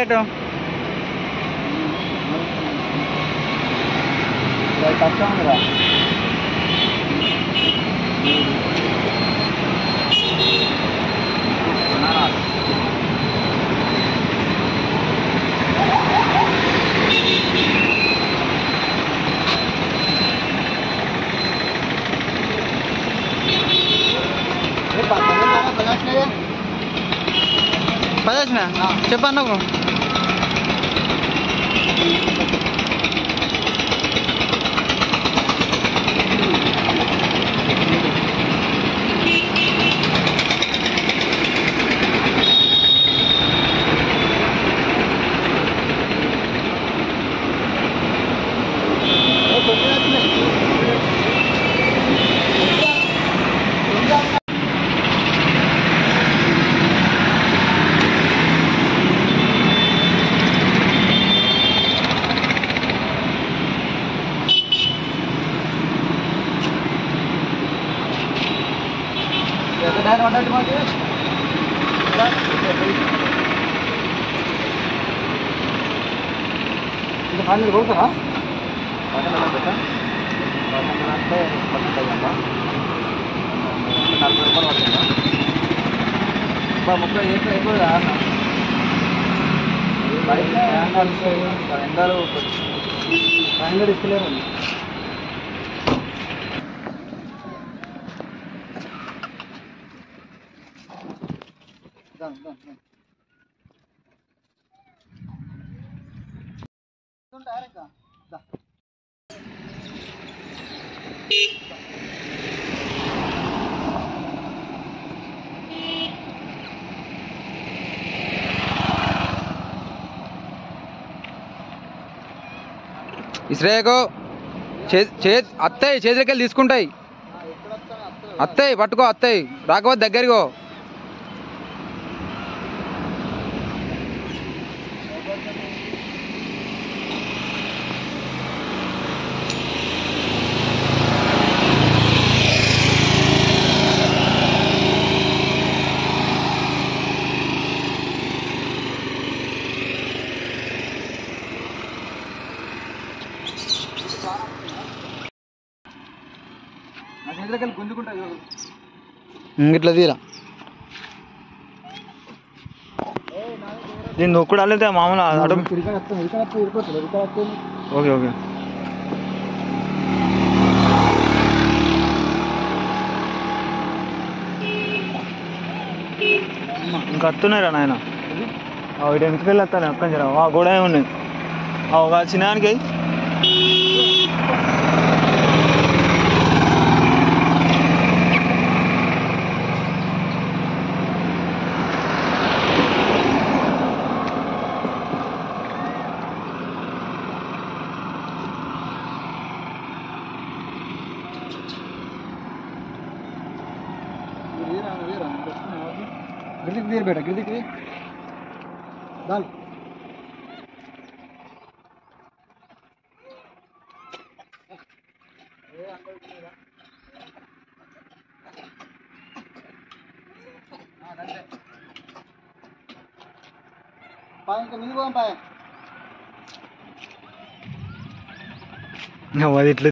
Rate కష్టం ఉందిరా పదొచ్చిన చెప్పండి నాకు ఎంత టైం పడ్డట్టు మాకు ఇంకా పన్నెండు కొడుతారా పన్నెండు పెట్టా పన్నెండు అంటే పన్నెండు అయ్యిందా నలభై రూపాయలు పడుతుందా బా ముప్పై చేస్తే అయిపోదా అన్న బయట ఎండాలు ఎండాలు ఎండాలు ఇస్తలేము Done, done, done. ఉంటారు ఇంకా దా. ఇస్రేకు చే చే అత్తయ్య చేతులకి వెళ్ళి తీసుకుంటాయి ఆ, ఎక్కడ వస్తాను అత్తరు అత్తయ్య పట్టుకో అత్తయ్య రాకపోతే దగ్గరికో నా చేతులకి వెళ్ళి గుంజుకుంటా చూడు ఇట్లా తీరా దీన్ని నొక్కుడు అల్లైతే మామూలు ఆటో ఇరికాడ వస్తాను ఇరికాడ వస్తే ఇరిపోతుంది ఇరికాడ వస్తే ఓకే ఓకే ఇంకా వస్తున్నాయిరా నాయన ఇటు వెనక్కి వెళ్ళి వస్తాను అక్కడ జర ఆ గోడ ఏమి ఉన్నాయి ఆ ఒక చిన్నానికి వీరా వీరా గిరిదికి తీరు బేట గిరిదికి దాల్ పాయ ఇంకా మీద పోదాం పాయ అది ఇట్లా